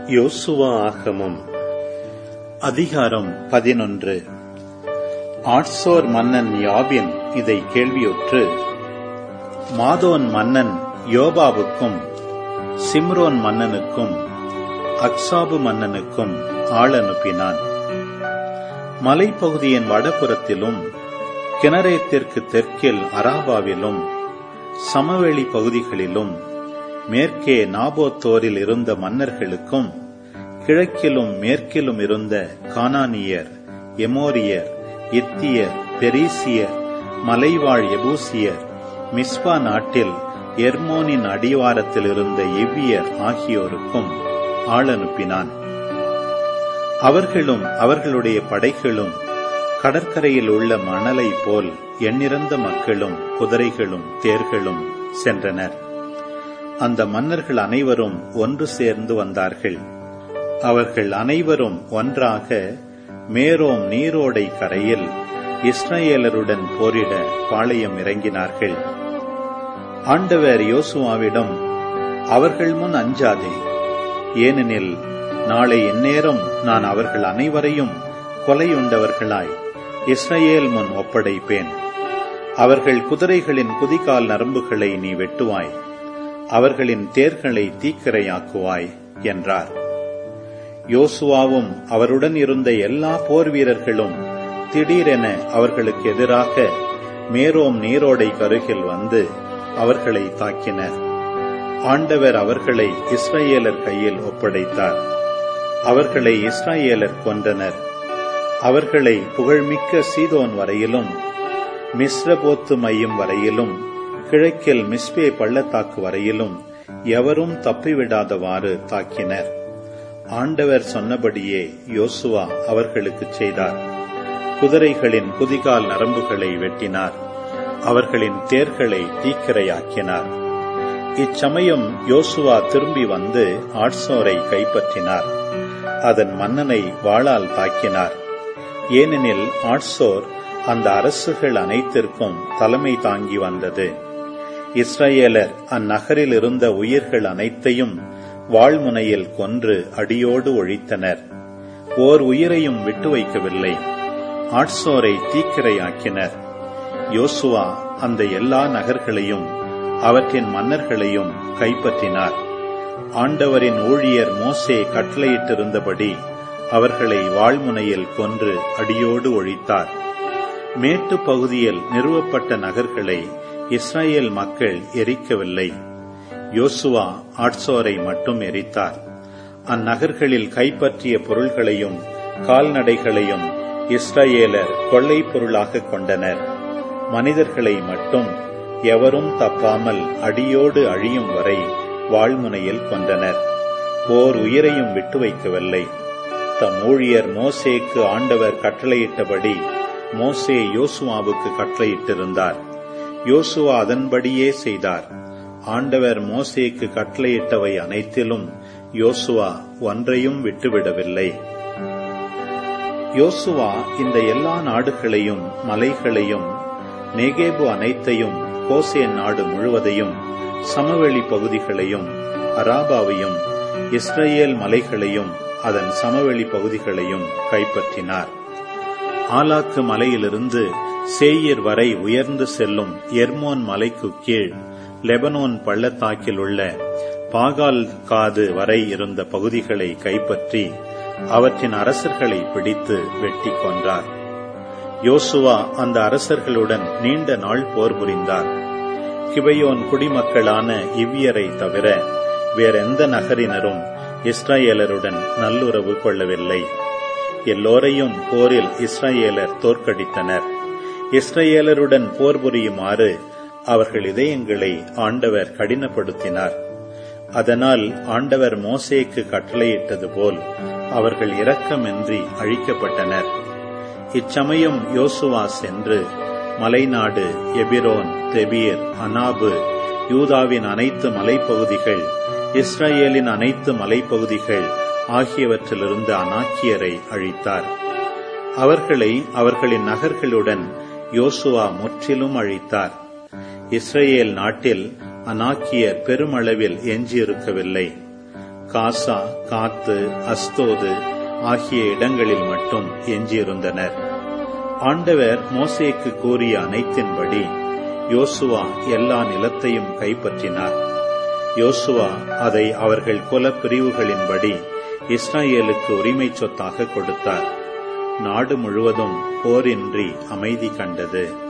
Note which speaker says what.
Speaker 1: யோசுவா ஆகமம் அதிகாரம் பதினொன்று ஆட்சோர் மன்னன் யாபின் இதை கேள்வியுற்று மாதோன் மன்னன் யோபாவுக்கும் சிம்ரோன் மன்னனுக்கும் அக்சாபு மன்னனுக்கும் ஆள் அனுப்பினான் மலைப்பகுதியின் வடபுறத்திலும் கிணரேத்திற்கு தெற்கில் அராபாவிலும் சமவெளி பகுதிகளிலும் மேற்கே நாபோத்தோரில் இருந்த மன்னர்களுக்கும் கிழக்கிலும் மேற்கிலும் இருந்த கானானியர் எமோரியர் இத்தியர் பெரிசியர் மலைவாழ் எபூசியர் மிஸ்பா நாட்டில் எர்மோனின் அடிவாரத்தில் இருந்த எவ்வியர் ஆகியோருக்கும் ஆள் அனுப்பினான் அவர்களும் அவர்களுடைய படைகளும் கடற்கரையில் உள்ள மணலை போல் எண்ணிறந்த மக்களும் குதிரைகளும் தேர்களும் சென்றனர் அந்த மன்னர்கள் அனைவரும் ஒன்று சேர்ந்து வந்தார்கள் அவர்கள் அனைவரும் ஒன்றாக மேரோம் நீரோடை கரையில் இஸ்ரேலருடன் போரிட பாளையம் இறங்கினார்கள் ஆண்டவர் யோசுவாவிடம் அவர்கள் முன் அஞ்சாதே ஏனெனில் நாளை எந்நேரம் நான் அவர்கள் அனைவரையும் கொலையுண்டவர்களாய் இஸ்ரேல் முன் ஒப்படைப்பேன் அவர்கள் குதிரைகளின் குதிகால் நரம்புகளை நீ வெட்டுவாய் அவர்களின் தேர்களை தீக்கிரையாக்குவாய் என்றார் யோசுவாவும் அவருடன் இருந்த எல்லா போர் வீரர்களும் திடீரென அவர்களுக்கு எதிராக மேரோம் நீரோடை கருகில் வந்து அவர்களை தாக்கினர் ஆண்டவர் அவர்களை இஸ்ரேலர் கையில் ஒப்படைத்தார் அவர்களை இஸ்ரேலர் கொன்றனர் அவர்களை புகழ்மிக்க சீதோன் வரையிலும் மிஸ்ரபோத்து மையம் வரையிலும் கிழக்கில் மிஸ்பே பள்ளத்தாக்கு வரையிலும் எவரும் தப்பிவிடாதவாறு தாக்கினர் ஆண்டவர் சொன்னபடியே யோசுவா அவர்களுக்கு செய்தார் குதிரைகளின் குதிகால் நரம்புகளை வெட்டினார் அவர்களின் தேர்களை தீக்கிரையாக்கினார் இச்சமயம் யோசுவா திரும்பி வந்து ஆட்சோரை கைப்பற்றினார் அதன் மன்னனை வாளால் தாக்கினார் ஏனெனில் ஆட்சோர் அந்த அரசுகள் அனைத்திற்கும் தலைமை தாங்கி வந்தது இஸ்ரேலர் அந்நகரில் இருந்த உயிர்கள் அனைத்தையும் வாழ்முனையில் கொன்று அடியோடு ஒழித்தனர் ஓர் உயிரையும் விட்டு வைக்கவில்லை ஆட்சோரை தீக்கிரையாக்கினர் யோசுவா அந்த எல்லா நகர்களையும் அவற்றின் மன்னர்களையும் கைப்பற்றினார் ஆண்டவரின் ஊழியர் மோசே கட்டளையிட்டிருந்தபடி அவர்களை வாழ்முனையில் கொன்று அடியோடு ஒழித்தார் மேட்டு பகுதியில் நிறுவப்பட்ட நகர்களை இஸ்ரேல் மக்கள் எரிக்கவில்லை யோசுவா ஆட்சோரை மட்டும் எரித்தார் அந்நகர்களில் கைப்பற்றிய பொருள்களையும் கால்நடைகளையும் இஸ்ரேலர் கொள்ளை பொருளாக கொண்டனர் மனிதர்களை மட்டும் எவரும் தப்பாமல் அடியோடு அழியும் வரை வாழ்முனையில் கொண்டனர் ஓர் உயிரையும் விட்டு வைக்கவில்லை தம் ஊழியர் மோசேக்கு ஆண்டவர் கட்டளையிட்டபடி மோசே யோசுவாவுக்கு கட்டளையிட்டிருந்தார் யோசுவா அதன்படியே செய்தார் ஆண்டவர் மோசேக்கு கட்டளையிட்டவை அனைத்திலும் யோசுவா ஒன்றையும் விட்டுவிடவில்லை யோசுவா இந்த எல்லா நாடுகளையும் மலைகளையும் நெகேபு அனைத்தையும் கோசேன் நாடு முழுவதையும் சமவெளி பகுதிகளையும் அராபாவையும் இஸ்ரேல் மலைகளையும் அதன் சமவெளி பகுதிகளையும் கைப்பற்றினார் ஆலாக்கு மலையிலிருந்து சேயர் வரை உயர்ந்து செல்லும் எர்மோன் மலைக்கு கீழ் லெபனோன் பள்ளத்தாக்கில் உள்ள பாகால் காது வரை இருந்த பகுதிகளை கைப்பற்றி அவற்றின் அரசர்களை பிடித்து வெட்டி கொன்றார் யோசுவா அந்த அரசர்களுடன் நீண்ட நாள் போர் புரிந்தார் கிபையோன் குடிமக்களான இவ்வியரை தவிர வேறெந்த நகரினரும் இஸ்ரேலருடன் நல்லுறவு கொள்ளவில்லை எல்லோரையும் போரில் இஸ்ரேலர் தோற்கடித்தனர் இஸ்ரேலருடன் போர் புரியுமாறு அவர்கள் இதயங்களை ஆண்டவர் கடினப்படுத்தினார் அதனால் ஆண்டவர் மோசேக்கு கட்டளையிட்டது போல் அவர்கள் இரக்கமின்றி அழிக்கப்பட்டனர் இச்சமயம் யோசுவா சென்று மலைநாடு எபிரோன் தெபீர் அனாபு யூதாவின் அனைத்து மலைப்பகுதிகள் இஸ்ரேலின் அனைத்து மலைப்பகுதிகள் ஆகியவற்றிலிருந்து அனாக்கியரை அழித்தார் அவர்களை அவர்களின் நகர்களுடன் யோசுவா முற்றிலும் அழித்தார் இஸ்ரேல் நாட்டில் அனாக்கியர் பெருமளவில் எஞ்சியிருக்கவில்லை காசா காத்து அஸ்தோது ஆகிய இடங்களில் மட்டும் எஞ்சியிருந்தனர் ஆண்டவர் மோசேக்கு கூறிய அனைத்தின்படி யோசுவா எல்லா நிலத்தையும் கைப்பற்றினார் யோசுவா அதை அவர்கள் குல பிரிவுகளின்படி இஸ்ராயேலுக்கு உரிமை சொத்தாக கொடுத்தார் நாடு முழுவதும் போரின்றி அமைதி கண்டது